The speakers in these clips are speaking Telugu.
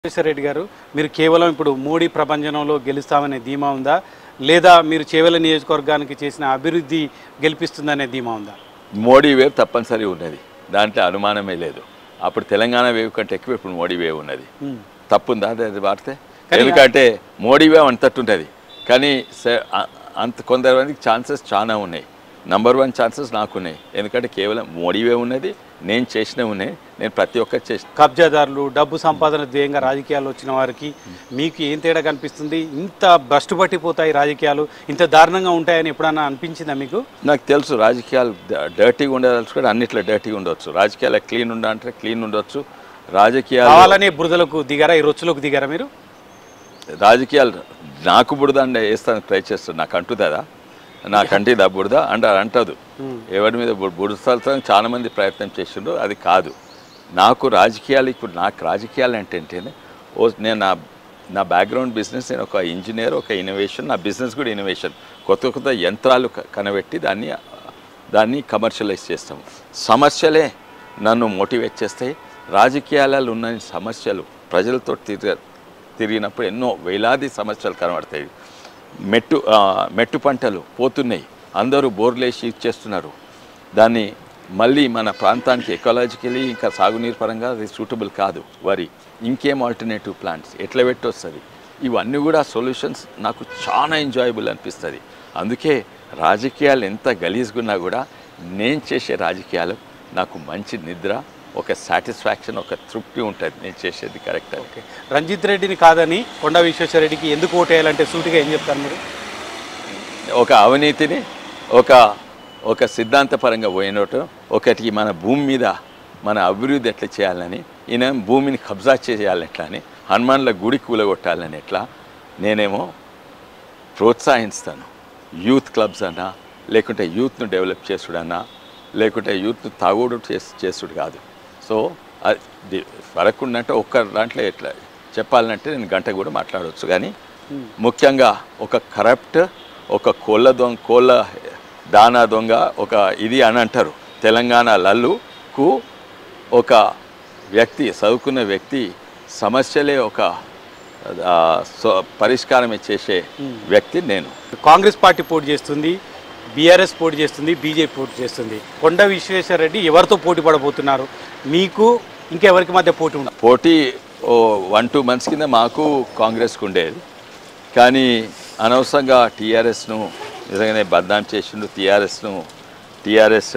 రాజేశ్వర రెడ్డి గారు మీరు కేవలం ఇప్పుడు మోడీ ప్రపంచంలో గెలుస్తామనే ధీమా ఉందా లేదా మీరు చేవెల నియోజకవర్గానికి చేసిన అభివృద్ధి గెలిపిస్తుందనే ధీమా ఉందా మోడీ వేవ్ తప్పనిసరి ఉన్నది దాంట్లో అనుమానమే లేదు అప్పుడు తెలంగాణ వేవ్ కంటే ఎక్కువ ఇప్పుడు మోడీ వేవ్ ఉన్నది ఉమ్. తప్పుందా అది అది వాడితే కానీ- ఎందుకంటే మోడీ వేవ్ అంతట్టు ఉంటుంది కానీ స- అ- అంత కొంతమందికి ఛాన్సెస్ చాలా ఉన్నాయి నంబర్ వన్ ఛాన్సెస్ నాకున్నాయి ఎందుకంటే కేవలం మోడీ వేవ్ ఉన్నది నేను చేసినవి ఉన్నాయి నేను ప్రతి ఒక్కటి చేసిన కబ్జాదారులు డబ్బు సంపాదన ధ్యేయంగా రాజకీయాలు వచ్చిన వారికి మీకు ఏం తేడా కనిపిస్తుంది ఇంత భ్రష్టు పట్టిపోతాయి రాజకీయాలు ఇంత దారుణంగా ఉంటాయని ఎప్పుడన్నా అనిపించిందా మీకు నాకు తెలుసు రాజకీయాలు డ- డర్టీగా ఉండదలుచు కూడా అన్నిట్లో డర్టీగా ఉండొచ్చు రాజకీయాలు క్లీన్ ఉండాలంటే క్లీన్ ఉండొచ్చు రాజకీయాలు కావాలనే బురదలకు దిగారా ఈ రొచ్చులకు దిగారా మీరు రాజకీయాలు నాకు బుడద వేస్తాను ట్రై చేస్తాను నాకు అంటుదా నాకు అంటిదా బుడద అంటారు అంటదు ఎవరి మీద బుడస్తాలతో చాలా మంది ప్రయత్నం చేసిండ్రు అది కాదు నాకు రాజకీయాలు ఇప్పుడు నాకు రాజకీయాలు అంటే ఏంటంటే ఓ నేను నా నా బ్యాక్గ్రౌండ్ బిజినెస్ నేను ఒక ఇంజనీర్ ఒక ఇన్నోవేషన్ నా బిజినెస్ కూడా ఇన్నోవేషన్ కొత్త కొత్త యంత్రాలు క- కనబెట్టి దాన్ని దాన్ని కమర్షియలైజ్ చేస్తాము సమస్యలే నన్ను మోటివేట్ చేస్తాయి రాజకీయాలలో ఉన్న సమస్యలు ప్రజలతో తిరగ తిరిగినప్పుడు ఎన్నో వేలాది సమస్యలు కనబడతాయి మెట్టు ఆ, మెట్టు పంటలు పోతున్నాయి అందరూ బోర్లేసి ఇచ్చేస్తున్నారు దాన్ని మళ్ళీ మన ప్రాంతానికి ఎకాలజికలీ ఇంకా సాగునీరు పరంగా అది సూటబుల్ కాదు వరి ఇంకేం ఆల్టర్నేటివ్ ప్లాంట్స్ ఎట్లా పెట్టొస్తుంది ఇవన్నీ కూడా సొల్యూషన్స్ నాకు చాలా ఎంజాయబుల్ అనిపిస్తుంది అందుకే రాజకీయాలు ఎంత గలీజ్గున్నా కూడా నేను చేసే రాజకీయాలు నాకు మంచి నిద్ర ఒక సాటిస్ఫాక్షన్ ఒక తృప్తి ఉంటుంది నేను చేసేది కరెక్ట్ అని ఓకే రంజిత్ రెడ్డిని కాదని కొండ విశ్వేశ్వర రెడ్డికి ఎందుకు ఓటేయాలంటే సూటిగా ఏం చెప్తారు మీరు ఒక అవినీతిని ఒక ఒక సిద్ధాంతపరంగా పోయినట్టు ఒకటి మన భూమి మీద మన అభివృద్ధి ఎట్లా చేయాలని ఈయన భూమిని కబ్జా చేయాలని ఎట్లా అని హనుమాన్ల గుడి కూలగొట్టాలని ఎట్లా నేనేమో ప్రోత్సహిస్తాను యూత్ క్లబ్స్ అన్నా లేకుంటే యూత్ను డెవలప్ చేసుడన్నా లేకుంటే యూత్ను తాగుడు చేసి చేసుడు కాదు సో అది వరకు ఉన్నట్టు ఒక్క దాంట్లో ఎట్లా చెప్పాలంటే నేను గంట కూడా మాట్లాడవచ్చు కానీ ముఖ్యంగా ఒక కరప్ట్ ఒక కోళ్ళ దొంగ కోళ్ళ దానా దొంగ ఒక ఇది అని అంటారు తెలంగాణ లల్లుకు ఒక వ్యక్తి చదువుకున్న వ్యక్తి సమస్యలే ఒక ఆ, సో- పరిష్కారం చేసే వ్యక్తి నేను కాంగ్రెస్ పార్టీ పోటీ చేస్తుంది బీఆర్ఎస్ పోటీ చేస్తుంది బీజేపీ పోటీ చేస్తుంది కొండ విశ్వేశ్వర రెడ్డి ఎవరితో పోటీ పడబోతున్నారు మీకు ఇంకెవరికి మధ్య పోటీ ఉండదు పోటీ ఓ వన్ టూ మంత్స్ కింద మాకు కాంగ్రెస్కి ఉండేది కానీ అనవసరంగా టీఆర్ఎస్ను నిజంగానే బద్నాం చేసిండు టీఆర్ఎస్ను టీఆర్ఎస్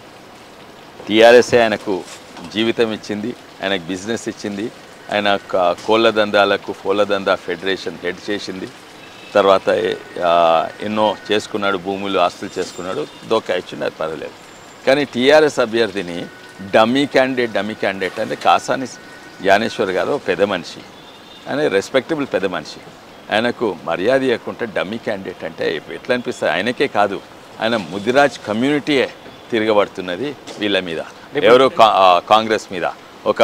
టీఆర్ఎస్ఏ ఆయనకు జీవితం ఇచ్చింది ఆయనకు బిజినెస్ ఇచ్చింది ఆయన క- కోళ్ళ దందాలకు కోళ్ళ దందా ఫెడరేషన్ హెడ్ చేసింది తర్వాత ఆ, ఎన్నో చేసుకున్నాడు భూములు ఆస్తులు చేసుకున్నాడు దోకా ఇచ్చిండు అది పర్వాలేదు కానీ టీఆర్ఎస్ అభ్యర్థిని డమ్మీ క్యాండిడేట్ డమ్మీ క్యాండిడేట్ అంటే కాసాని జ్ఞానేశ్వర్ గారు ఒక పెద్ద మనిషి ఆయన రెస్పెక్టబుల్ పెద్ద మనిషి ఆయనకు మర్యాద ఇవ్వకుంటే డమ్మీ క్యాండిడేట్ అంటే ఎట్లా అనిపిస్తుంది ఆయనకే కాదు ఆయన ముదిరాజ్ కమ్యూనిటీయే తిరగబడుతున్నది వీళ్ళ మీద ఎవరో కా- ఆ, కాంగ్రెస్ మీద ఒక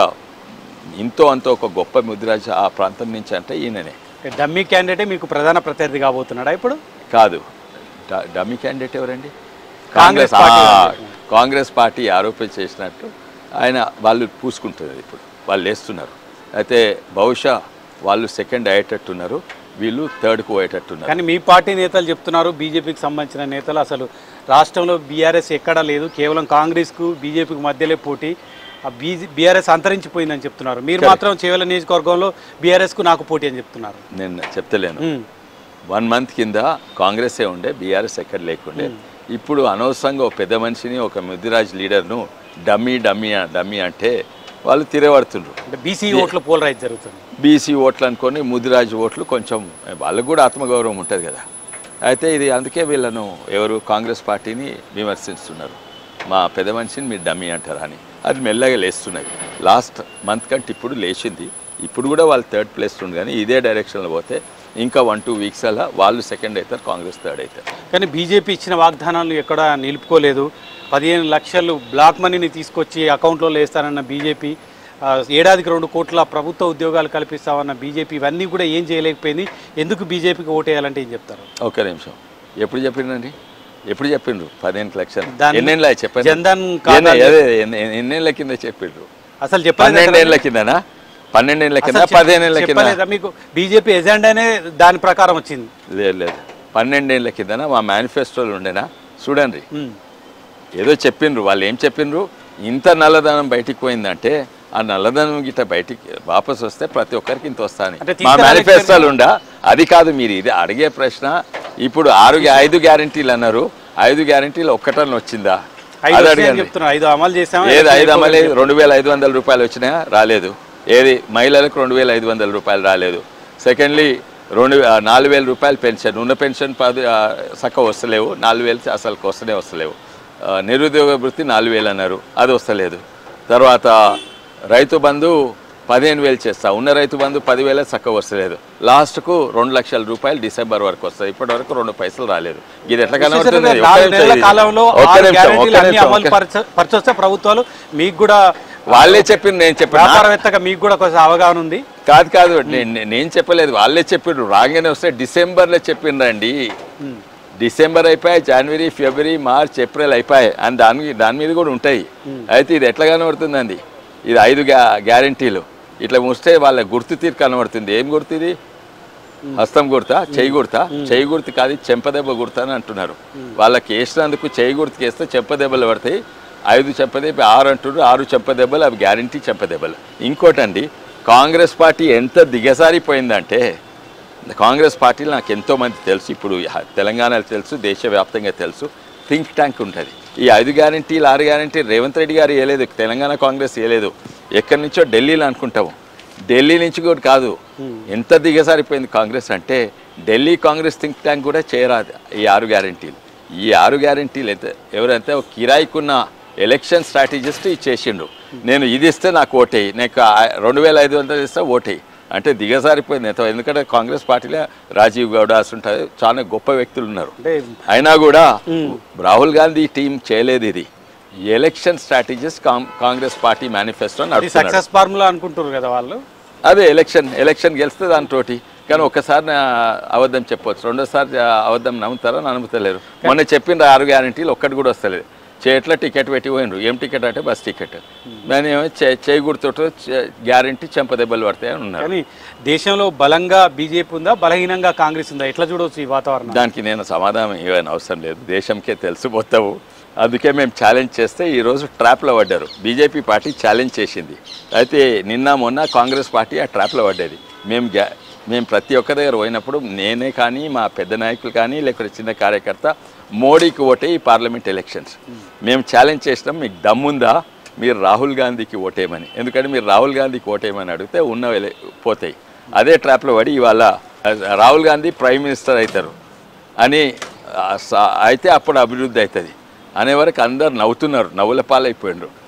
ఇంతో అంతో ఒక గొప్ప ముదిరాజ్ ఆ ప్రాంతం నుంచి అంటే ఈయననే డమ్మీ క్యాండిడేటే మీకు ప్రధాన ప్రత్యర్థి కాబోతున్నాడా ఇప్పుడు కాదు డ- డమ్మీ క్యాండిడేట్ ఎవరండి కాంగ్రెస్ కాంగ్రెస్ పార్టీ ఆ, వాళ్ళు. కాంగ్రెస్ పార్టీ ఆరోపణ చేసినట్టు ఆయన వాళ్ళు పూసుకుంటున్నారు ఇప్పుడు వాళ్ళు లేస్తున్నారు అయితే బహుశా వాళ్ళు సెకండ్ అయ్యేటట్టున్నారు వీళ్ళు థర్డ్కు పోయేటట్టున్నారు కానీ మీ పార్టీ నేతలు చెప్తున్నారు బీజేపీకి సంబంధించిన నేతలు అసలు రాష్ట్రంలో బీఆర్ఎస్ ఎక్కడా లేదు కేవలం కాంగ్రెస్కు బీజేపీకి మధ్యలో పోటీ ఆ బీజీ బీఆర్ఎస్ అంతరించిపోయిందని చెప్తున్నారు మీరు మాత్రం చేవల నియోజకవర్గంలో బీఆర్ఎస్కు నాకు పోటీ అని చెప్తున్నారు నేను చెప్తలేను ఉమ్. వన్ మంత్ కింద కాంగ్రెసే ఉండే బీఆర్ఎస్ ఎక్కడ లేకుండే ఇప్పుడు అనవసరంగా ఒక పెద్ద మనిషిని ఒక ముదిరాజ్ లీడర్ను డమ్మీ డమ్మీ డమ్మీ అంటే వాళ్ళు తిరగబడుతుండ్రు అంటే బీసీ ఓట్ల పోలరైజ్ జరుగుతుంది బీసీ ఓట్లు అనుకొని ముదిరాజు ఓట్లు కొంచెం వాళ్ళకు కూడా ఆత్మగౌరవం ఉంటుంది కదా అయితే ఇది అందుకే వీళ్ళను ఎవరు కాంగ్రెస్ పార్టీని విమర్శిస్తున్నారు మా పెద్ద మనిషిని మీరు డమ్మీ అంటారా అని అది మెల్లగా లేస్తున్నది లాస్ట్ మంత్ కంటే ఇప్పుడు లేచింది ఇప్పుడు కూడా వాళ్ళు థర్డ్ ప్లేస్ ఉంది కానీ ఇదే డైరెక్షన్లో పోతే ఇంకా వన్ టూ వీక్స్ అలా వాళ్ళు సెకండ్ అవుతారు కాంగ్రెస్ థర్డ్ అవుతారు కానీ బీజేపీ ఇచ్చిన వాగ్దానాలు ఎక్కడ నిలుపుకోలేదు పదిహేను లక్షలు బ్లాక్ మనీని తీసుకొచ్చి అకౌంట్లో వేస్తానన్న బీజేపీ ఆ, ఏడాదికి రెండు కోట్ల ప్రభుత్వ ఉద్యోగాలు కల్పిస్తామన్న బీజేపీ ఇవన్నీ కూడా ఏం చేయలేకపోయింది ఎందుకు బీజేపీకి ఓటేయాలంటే ఏం చెప్తారు ఒక్క నిమిషం ఎప్పుడు చెప్పిండండి ఎప్పుడు చెప్పిండ్రు పదిహేను లక్షలు దాన్ని ఎన్నేళ్ళ చెప్పండి జన్ధన్ ఎన్ని- ఖాతాలు- అదే ఎన్ని- ఎన్నేళ్ళ కింద చెప్పిండ్రు అసలు చెప్పలేదు పన్నెండేళ్ల కిందనా పన్నెండేళ్ళ కింద అసలు చెప్- పదిహేనేళ్ళ కింద చెప్పలేదా మీకు బీజేపీ ఎజెండానే దాని ప్రకారం వచ్చింది లేదు లేదు పన్నెండేళ్ళ కిందన మా మేనిఫెస్టోలు ఉండేనా చూడండి ఉమ్. ఏదో చెప్పిండ్రు వాళ్ళు ఏం చెప్పిండ్రు ఇంత నల్లధనం బయటికి పోయిందంటే ఆ నల్లధనం గిట్ట బయటికి వాపస్ వస్తే ప్రతి ఒక్కరికి ఇంత వస్తాను అంటే మా తీసుకురాలేకపోయినా- మేనిఫెస్టోలు ఉండా అది కాదు మీరు ఇది అడిగే ప్రశ్న ఇప్పుడు ఆరు ఐదు గ్యారంటీలు అన్నారు ఐదు గ్యారంటీలు ఒక్కటన్నా వచ్చిందా ఐదు అది వచ్చాయని అడగండి చెప్తున్నారు ఐదు అమలు చేసామా ఏది ఐదు అమలు రెండు వేల ఐదు వందల రూపాయలు వచ్చినాయా రాలేదు ఏది మహిళలకు రెండు వేల ఐదు వందల రూపాయలు రాలేదు సెకండ్లీ రెండు వే- నాలుగు వేల రూపాయలు పెన్షన్ ఉన్న పెన్షన్ పది ఆ, చక్కగా వస్తలేవు నాలుగు వేలు అసలు వస్తూనే వస్తలేవు ఆ, నిరుద్యోగ వృత్తి నాలుగు వేలు అన్నారు అది వస్తలేదు తర్వాత రైతు బంధు పదిహేను వేలు చేస్తా ఉన్న రైతు బంధు పదివేల చక్కగా వస్తలేదు లాస్ట్కు రెండు లక్షల రూపాయలు డిసెంబర్ వరకు వస్తాయి ఇప్పటి వరకు రెండు పైసలు రాలేదు ఇది ఎట్లా కనబడుతుంది ఒక్క నాలుగు నిమిషం నెలల ఇది. కాలంలో ఒక్క ఆరు నిమిషం, గ్యారెంటీలు ఒక్క అన్ని నిమిషం, అమలు ఒక్క- పరచ- పరచొస్తే ప్రభుత్వాలు మీకు కూడా వాళ్ళే చెప్పింది నేను చెప్పిన వ్యాపారవేత్తగా మీకు కూడా కొంచెం అవగాహన ఉంది కాదు కాదు నేను నేను చెప్పలేదు వాళ్ళే చెప్పిండ్రు రాగానే వస్తే డిసెంబర్లో చెప్పిండ్రండి డిసెంబర్ అయిపోయాయి జనవరి ఫిబ్రవరి మార్చ్ ఏప్రిల్ అయిపోయాయి అని దాని దాని మీద కూడా ఉంటాయి అయితే ఇది ఎట్లా కనబడుతుందండి ఇది ఐదు గ్యా గ్యారంటీలు ఇట్లా ముస్తే వాళ్ళ గుర్తు తీరు కనబడుతుంది ఏం గుర్తు ఇది హస్తం గుర్తా చెయ్యి గుర్తా చెయ్యి గుర్తు కాదు చెంపదెబ్బ గుర్తా అని అంటున్నారు వాళ్ళకి వేసినందుకు చెయ్యి గుర్తుకి వేస్తే చెంపదెబ్బలు పడతాయి ఐదు చెంపదెబ్బ ఆరు అంటున్నారు ఆరు చెంపదెబ్బలు అవి గ్యారంటీ చెంపదెబ్బలు ఇంకోటండి కాంగ్రెస్ పార్టీ ఎంత దిగజారిపోయిందంటే కాంగ్రెస్ పార్టీలో నాకు ఎంతో మంది తెలుసు ఇప్పుడు హ- తెలంగాణలో తెలుసు దేశవ్యాప్తంగా తెలుసు థింక్ ట్యాంక్ ఉంటుంది ఈ ఐదు గ్యారంటీలు ఆరు గ్యారంటీ రేవంత్ రెడ్డి గారు వేయలేదు తెలంగాణ కాంగ్రెస్ వేయలేదు ఎక్కడి నుంచో ఢిల్లీలో అనుకుంటాము ఢిల్లీ నుంచి కూడా కాదు ఎంత దిగసారిపోయింది కాంగ్రెస్ అంటే ఢిల్లీ కాంగ్రెస్ థింక్ ట్యాంక్ కూడా చేయరాదు ఈ ఆరు గ్యారంటీలు ఈ ఆరు గ్యారంటీలు అయితే ఎవరైతే ఒక కిరాయికున్న ఎలక్షన్ స్ట్రాటజిస్ట్ ఇచ్చేసిండు నేను ఇది ఇస్తే నాకు ఓటేయి నాకు ఆ- రెండు వేల ఐదు వందలు ఇస్తే ఓటేయి అంటే దిగజారిపోయింది ఎంత ఎందుకంటే కాంగ్రెస్ పార్టీలో రాజీవ్ గౌడ ఉంటారు చాలా గొప్ప వ్యక్తులు ఉన్నారు అంటే అయినా కూడా రాహుల్ గాంధీ టీం చేయలేదు ఇది election strategist Congress party manifesto ఇది నడుపుతున్నాడు సక్సెస్ ఫార్ములా అనుకుంటారు కదా వాళ్ళు అదే ఎలక్షన్ ఎలక్షన్ గెలిస్తే దాంతోటి కానీ ఒక్కసారి నా అబద్ధం చెప్పొచ్చు రెండోసారి ఆ అబద్ధం నమ్ముతారా నమ్ముతలేరు మొన్న చెప్పిన ఆరు గ్యారంటీలు ఒక్కటి కూడా వస్తలేదు చేట్ల టికెట్ పెట్టి పోయినరు ఏం టికెట్ అంటే బస్ టికెట్ దాని ఏమో చే- చేయి గుర్తుతో గ్యారంటీ చెంపదెబ్బలు పడతాయి అని ఉన్నారు కానీ దేశంలో బలంగా బీజేపీ ఉందా బలహీనంగా కాంగ్రెస్ ఉందా ఎట్లా చూడవచ్చు ఈ వాతావరణం దానికి నేను సమాధానం ఇవ్వని అవసరం లేదు దేశంకే తెలిసిపోతావు అందుకే మేము ఛాలెంజ్ చేస్తే ఈరోజు ట్రాప్లో పడ్డారు బీజేపీ పార్టీ ఛాలెంజ్ చేసింది అయితే నిన్న మొన్న కాంగ్రెస్ పార్టీ ఆ ట్రాప్లో పడ్డది మేము గ్యా మేము ప్రతి ఒక్క దగ్గర పోయినప్పుడు నేనే కానీ మా పెద్ద నాయకులు కానీ లేకపోతే చిన్న కార్యకర్త మోడీకి ఓటే ఈ పార్లమెంట్ ఎలక్షన్స్ మేము ఛాలెంజ్ చేసినాం మీకు దమ్ముందా మీరు రాహుల్ గాంధీకి ఓటేయమని ఎందుకంటే మీరు రాహుల్ గాంధీకి ఓటేయమని అడిగితే ఉన్న వెలే- పోతాయి అదే ట్రాప్లో పడి ఇవాళ రాహుల్ గాంధీ ప్రైమ్ మినిస్టర్ అవుతారు అని ఆ, స- అయితే అప్పుడు అభివృద్ధి అవుతుంది అనే వరకు అందరు నవ్వుతున్నారు నవ్వుల పాలైపోయిండ్రు